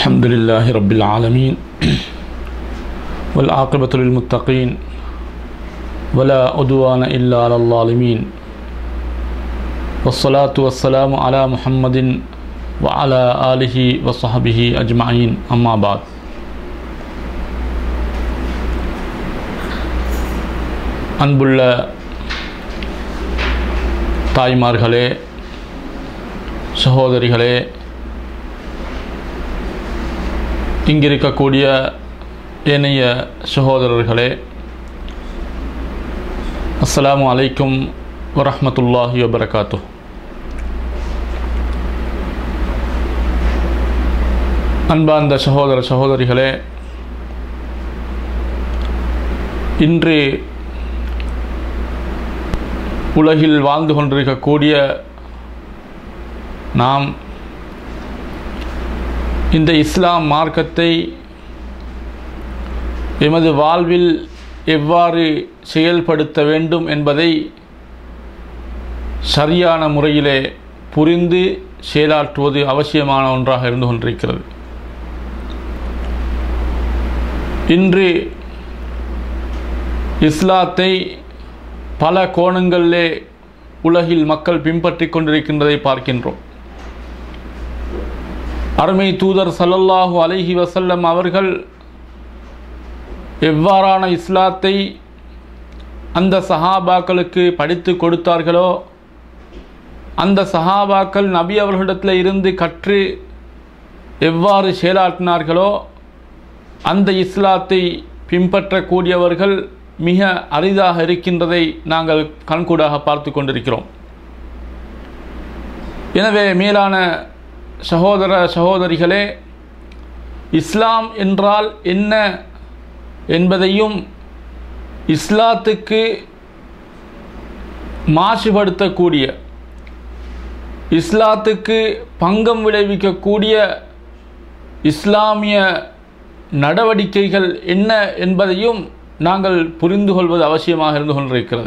الحمد لله رب العالمين والعاقبة للمتقين ولا عدوان إلا على الظالمين والصلاة والسلام على محمد وعلى آله وصحبه أجمعين أما بعد அன்புள்ள தாய்மார்களே சகோதரிகளே இங்கிருக்கக்கூடிய ஏனைய சகோதரர்களே அஸ்ஸலாமு அலைக்கும் வரஹ்மத்துல்லாஹி வபரகாத்து அன்பார்ந்த சகோதர சகோதரிகளே இன்று உலகில் வாழ்ந்து கொண்டிருக்கக்கூடிய நாம் இந்த இஸ்லாம் மார்க்கத்தை எமது வாழ்வில் எவ்வாறு செயல்படுத்த வேண்டும் என்பதை சரியான முறையிலே புரிந்து செயலாற்றுவது அவசியமான ஒன்றாக இருந்து கொண்டிருக்கிறது இன்று இஸ்லாத்தை பல கோணங்களிலே உலகில் மக்கள் பின்பற்றி கொண்டிருக்கின்றதை பார்க்கின்றோம் அருமை தூதர் சல்லல்லாஹு அலைஹி வசல்லம் அவர்கள் எவ்வாறான இஸ்லாத்தை அந்த சஹாபாக்களுக்கு படித்து கொடுத்தார்களோ அந்த சஹாபாக்கள் நபி அவர்களிடத்தில் இருந்து கற்று எவ்வாறு செயலாற்றினார்களோ அந்த இஸ்லாத்தை பின்பற்றக்கூடியவர்கள் மிக அரிதாக இருக்கின்றதை நாங்கள் கண்கூடாக பார்த்து கொண்டிருக்கிறோம் எனவே மேலான சகோதர சகோதரிகளே இஸ்லாம் என்றால் என்ன என்பதையும் இஸ்லாத்துக்கு மாசுபடுத்தக்கூடிய இஸ்லாத்துக்கு பங்கம் விளைவிக்கக்கூடிய இஸ்லாமிய நடவடிக்கைகள் என்ன என்பதையும் நாங்கள் புரிந்து கொள்வது அவசியமாக இருந்து கொண்டிருக்கிறது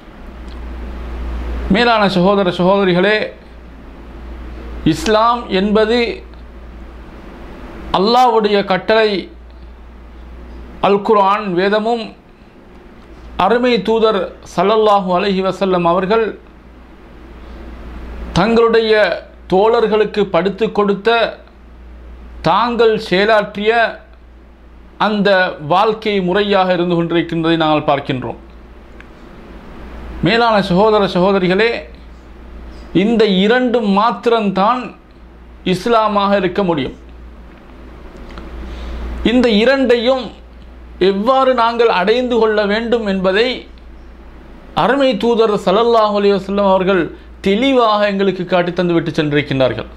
மேலான சகோதர சகோதரிகளே இஸ்லாம் என்பது அல்லாவுடைய கட்டளை அல் குர்ஆன் வேதமும் அருமை தூதர் சல்லல்லாஹு அலஹி வசல்லம் அவர்கள் தங்களுடைய தோழர்களுக்கு படித்து கொடுத்த தாங்கள் செயலாற்றிய அந்த வாழ்க்கை முறையாக இருந்து கொண்டிருக்கின்றதை நாங்கள் பார்க்கின்றோம் மேலான சகோதர சகோதரிகளே இந்த இரண்டு மாத்திரம்தான் இஸ்லாமாக இருக்க முடியும் இந்த இரண்டையும் எவ்வாறு நாங்கள் அடைந்து கொள்ள வேண்டும் என்பதை அருமை தூதர் சல்லல்லாஹ் அலி வஸ்லம் அவர்கள் தெளிவாக எங்களுக்கு காட்டி தந்து விட்டு சென்றிருக்கின்றார்கள்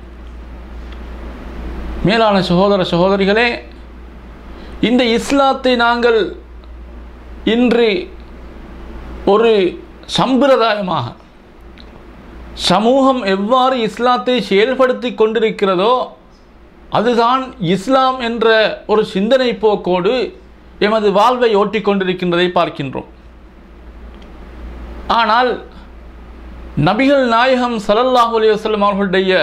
மேலான சகோதர சகோதரிகளே இந்த இஸ்லாத்தை நாங்கள் இன்று ஒரு சம்பிரதாயமாக சமூகம் எவ்வாறு இஸ்லாத்தை செயல்படுத்தி கொண்டிருக்கிறதோ அதுதான் இஸ்லாம் என்ற ஒரு சிந்தனை போக்கோடு எமது வாழ்வை ஓட்டிக் கொண்டிருக்கின்றதை பார்க்கின்றோம் ஆனால் நபிகள் நாயகம் சல்லல்லாஹு அலி வஸ்லம் அவர்களுடைய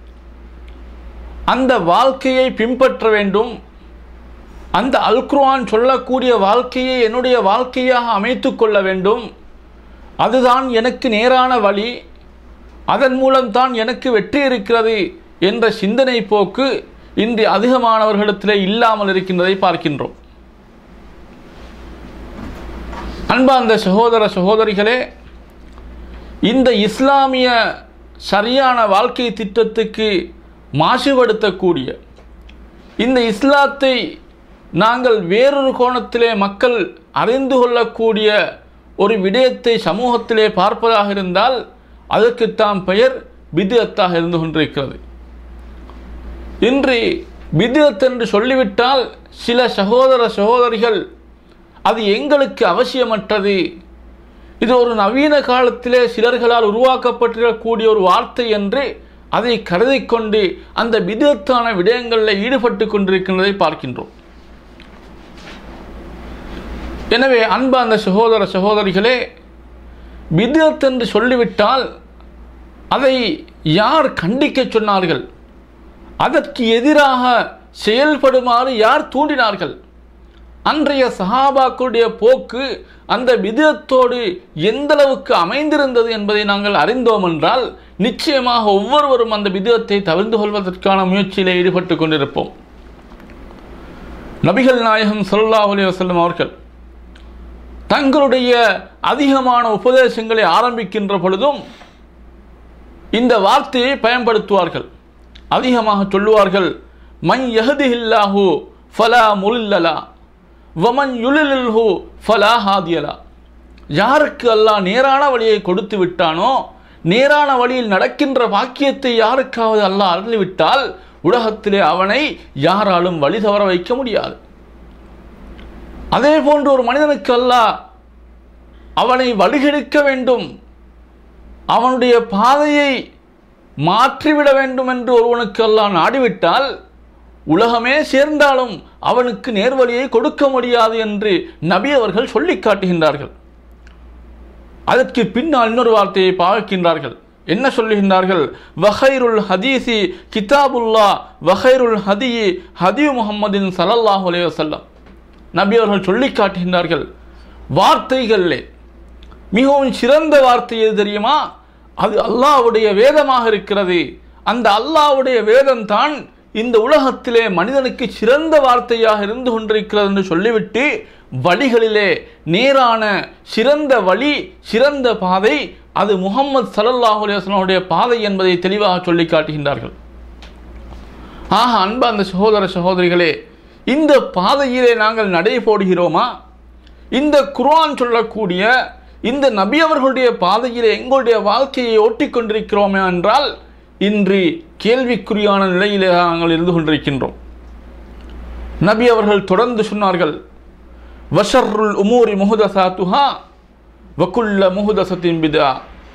அந்த வாழ்க்கையை பின்பற்ற வேண்டும் அந்த அல்குர்ஆன் சொல்லக்கூடிய வாழ்க்கையை என்னுடைய வாழ்க்கையாக அமைத்து கொள்ள வேண்டும் அதுதான் எனக்கு நேரான வழி அதன் மூலம்தான் எனக்கு வெற்றி இருக்கிறது என்ற சிந்தனை போக்கு இன்று அதிகமானவர்களிடத்திலே இல்லாமல் இருக்கின்றதை பார்க்கின்றோம் அன்பார்ந்த சகோதர சகோதரிகளே இந்த இஸ்லாமிய சரியான வாழ்க்கை திட்டத்துக்கு மாசுபடுத்தக்கூடிய இந்த இஸ்லாத்தை நாங்கள் வேறொரு கோணத்திலே மக்கள் அறிந்து கொள்ளக்கூடிய ஒரு விடயத்தை சமூகத்திலே பார்ப்பதாக இருந்தால் அதற்குத்தான் பெயர் பிதுஅத்தாக இருந்து கொண்டிருக்கிறது இன்று பிதுஅத் என்று சொல்லிவிட்டால் சில சகோதர சகோதரிகள் அது எங்களுக்கு அவசியமற்றது இது ஒரு நவீன காலத்திலே சிலர்களால் உருவாக்கப்பட்டிருக்கக்கூடிய ஒரு வார்த்தை என்று அதை கருதி கொண்டு அந்த விதத்தான விடயங்களில் ஈடுபட்டு கொண்டிருக்கின்றதை பார்க்கின்றோம் எனவே அன்பார்ந்த சகோதர சகோதரிகளே விதத் என்று சொல்லிவிட்டால் அதை யார் கண்டிக்க சொன்னார்கள் அதற்கு எதிராக செயல்படுமாறு யார் தூண்டினார்கள் அன்றைய சஹாபாக்களுடைய போக்கு அந்த விதத்தோடு எந்தளவுக்கு அமைந்திருந்தது என்பதை நாங்கள் அறிந்தோம் என்றால் நிச்சயமாக ஒவ்வொருவரும் அந்த விதத்தை தவிர்த்து கொள்வதற்கான முயற்சியிலே ஈடுபட்டு கொண்டிருப்போம் நபிகள் நாயகம் ஸல்லல்லாஹு அலைஹி வஸல்லம் அவர்கள் தங்களுடைய அதிகமான உபதேசங்களை ஆரம்பிக்கின்ற பொழுதும் இந்த வார்த்தையை பயன்படுத்துவார்கள் அதிகமாக சொல்லுவார்கள் மன் யஹதிஹில்லாஹு ஃபலா முல்லலா வமன் யுலில்ஹு ஃபலா ஹாதியலா யாருக்கு அல்லாஹ் நேரான வழியை கொடுத்து விட்டானோ நேரான வழியில் நடக்கின்ற பாக்கியத்தை யாருக்காவது அல்லாஹ் அருளிவிட்டால் உலகத்திலே அவனை யாராலும் வழி தவற வைக்க முடியாது அதே போன்று ஒரு மனிதனுக்கு அல்லாஹ் அவனை வழிகெடுக்க வேண்டும் அவனுடைய பாதையை மாற்றிவிட வேண்டும் என்று ஒருவனுக்கு அல்லாஹ் நாடிவிட்டால் உலகமே சேர்ந்தாலும் அவனுக்கு நேர்வழியை கொடுக்க முடியாது என்று நபி அவர்கள் சொல்லி காட்டுகின்றார்கள் அதற்கு பின்னால் இன்னொரு வார்த்தையை பார்க்கின்றார்கள் என்ன சொல்லுகின்றார்கள் வஹைருல் ஹதீசி கிதாபுல்லா வஹைருல் ஹதியி ஹதி முகம்மதின் சல்லல்லாஹு அலைஹி வஸல்லம் நபி அவர்கள் சொல்லி காட்டுகின்றார்கள் வார்த்தைகளிலே மிகவும் சிறந்த வார்த்தை எது தெரியுமா அது அல்லாஹ்வுடைய வேதமாக இருக்கிறது அந்த அல்லாஹ்வுடைய வேதம் தான் இந்த உலகத்திலே மனிதனுக்கு சிறந்த வார்த்தையாக இருந்து கொண்டிருக்கிறது என்று சொல்லிவிட்டு வழிகளிலே நேரான சிறந்த வழி சிறந்த பாதை அது முகம்மது சல்லல்லாஹு அலைஹி வஸல்லமுடைய பாதை என்பதை தெளிவாக சொல்லி காட்டுகின்றார்கள் ஆக அன்பு அந்த சகோதர சகோதரிகளே இந்த பாதையிலே நாங்கள் நடை போடுகிறோமா இந்த குர்ஆன் சொல்லக்கூடிய இந்த நபி அவர்களுடைய பாதையிலே எங்களுடைய வாழ்க்கையை ஓட்டிக்கொண்டிருக்கிறோமே என்றால் இன்று கேள்விக்குறியான நிலையிலே நாங்கள் இருந்து கொண்டிருக்கின்றோம் நபி அவர்கள் தொடர்ந்து சொன்னார்கள் வஷர்ருல் உமூரி முஹதசாத்துஹா வக்குல்ல முஹதசத்தின் பிதா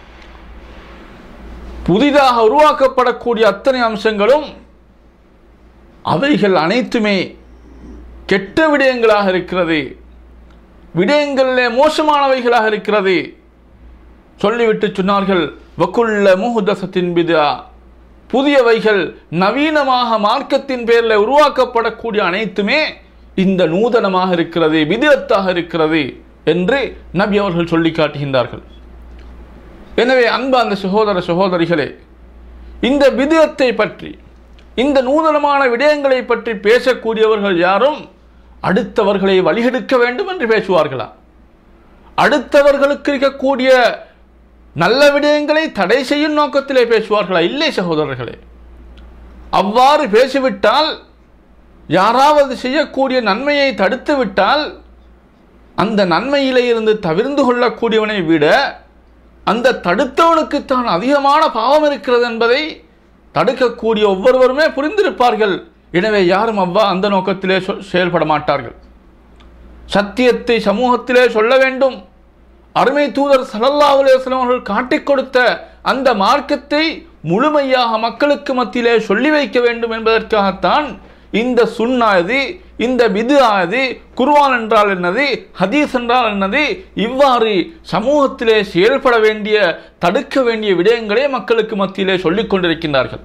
புதிதாக உருவாக்கப்படக்கூடிய அத்தனை அம்சங்களும் அவைகள் அனைத்துமே கெட்ட விடயங்களாக இருக்கிறது விடயங்களிலே மோசமானவைகளாக இருக்கிறது சொல்லிவிட்டு சொன்னார்கள் வக்குல்ல முஹுதசத்தின் பிதா புதியவைகள் நவீனமாக மார்க்கத்தின் பேரில் உருவாக்கப்படக்கூடிய அனைத்துமே இந்த நூதனமாக இருக்கிறது விதத்தாக இருக்கிறது என்று நபி அவர்கள் சொல்லி காட்டுகின்றார்கள் எனவே அன்பு அந்த சகோதர சகோதரிகளே இந்த விதத்தை பற்றி இந்த நூதனமான விடயங்களை பற்றி பேசக்கூடியவர்கள் யாரும் அடுத்தவர்களை வழிகெடுக்க வேண்டும் என்று பேசுவார்களா அடுத்தவர்களுக்கு இருக்கக்கூடிய நல்ல விடயங்களை தடை செய்யும் நோக்கத்திலே பேசுவார்களா இல்லை சகோதரர்களே அவ்வாறு பேசிவிட்டால் யாராவது செய்யக்கூடிய நன்மையை தடுத்து விட்டால் அந்த நன்மையிலே இருந்து தவிர்ந்து கொள்ளக்கூடியவனை விட அந்த தடுத்தவனுக்குத்தான் அதிகமான பாவம் இருக்கிறது என்பதை தடுக்கக்கூடிய ஒவ்வொருவருமே புரிந்திருப்பார்கள் எனவே யாரும் அவ்வா அந்த நோக்கத்திலே சொ- செயல்பட மாட்டார்கள் சத்தியத்தை சமூகத்திலே சொல்ல வேண்டும் அருமை தூதர் ஸல்லல்லாஹு அலைஹி வஸல்லம் அவர்கள் காட்டிக் கொடுத்த அந்த மார்க்கத்தை முழுமையாக மக்களுக்கு மத்தியிலே சொல்லி வைக்க வேண்டும் என்பதற்காகத்தான் இந்த சுன்னா இது இந்த பிது ஆது குர்ஆன் என்றால் என்னது ஹதீஸ் என்றால் என்னது இவ்வாறு சமூகத்திலே செயல்பட வேண்டிய தடுக்க வேண்டிய விடயங்களை மக்களுக்கு மத்தியிலே சொல்லிக் கொண்டிருக்கின்றார்கள்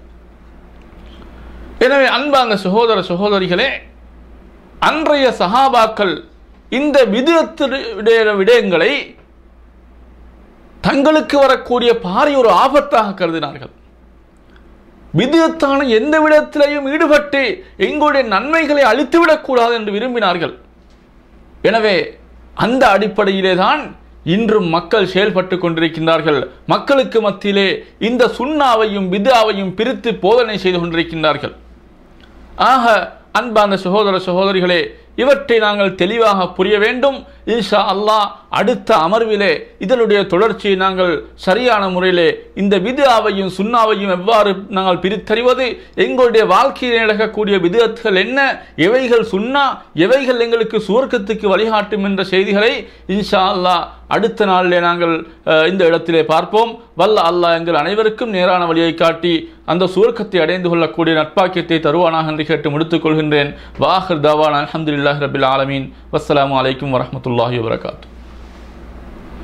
எனவே அன்பான சகோதர சகோதரிகளே அன்றைய சஹாபாக்கள் இந்த விதத்துடைய விடயங்களை தங்களுக்கு வரக்கூடிய பாரி ஒரு ஆபத்தாக கருதினார்கள் விதத்தான எந்த விடத்திலையும் ஈடுபட்டு எங்களுடைய நன்மைகளை அழித்துவிடக்கூடாது என்று விரும்பினார்கள் எனவே அந்த அடிப்படையிலே தான் இன்றும் மக்கள் செயல்பட்டு கொண்டிருக்கின்றார்கள் மக்களுக்கு மத்தியிலே இந்த சுண்ணாவையும் பிதாவையும் பிரித்து போதனை செய்து கொண்டிருக்கின்றார்கள் ஆக அன்பான சகோதர சகோதரிகளே இவற்றை நாங்கள் தெளிவாக புரிய வேண்டும் இன்ஷா அல்லாஹ் அடுத்த அமர்விலே இதனுடைய தொடர்ச்சியை நாங்கள் சரியான முறையிலே இந்த விதுஆவையும் சுண்ணாவையும் எவ்வாறு நாங்கள் பிரித்தறிவது எங்களுடைய வாழ்க்கையில் நடக்கக்கூடிய விதத்துகள் என்ன எவைகள் சுண்ணா எவைகள் எங்களுக்கு சுவர்க்கத்துக்கு வழிகாட்டும் என்ற செய்திகளை இன்ஷா அல்லாஹ் அடுத்த நாளிலே நாங்கள் அஹ், இந்த இடத்திலே பார்ப்போம் வல்ல அல்லாஹ் எங்கள் அனைவருக்கும் நேரான வழியை காட்டி அந்த சுவர்க்கத்தை அடைந்து கொள்ளக்கூடிய நட்பாக்கியத்தை தருவானாக என்று கேட்டு முடித்துக் கொள்கின்றேன் வாஹர் தவான் அல்ஹம்துலில்லாஹி ரபில் ஆலமீன் வஸ்ஸலாமு அலைக்கும் வரஹ்மத்துல்லாஹி வபரகாத்து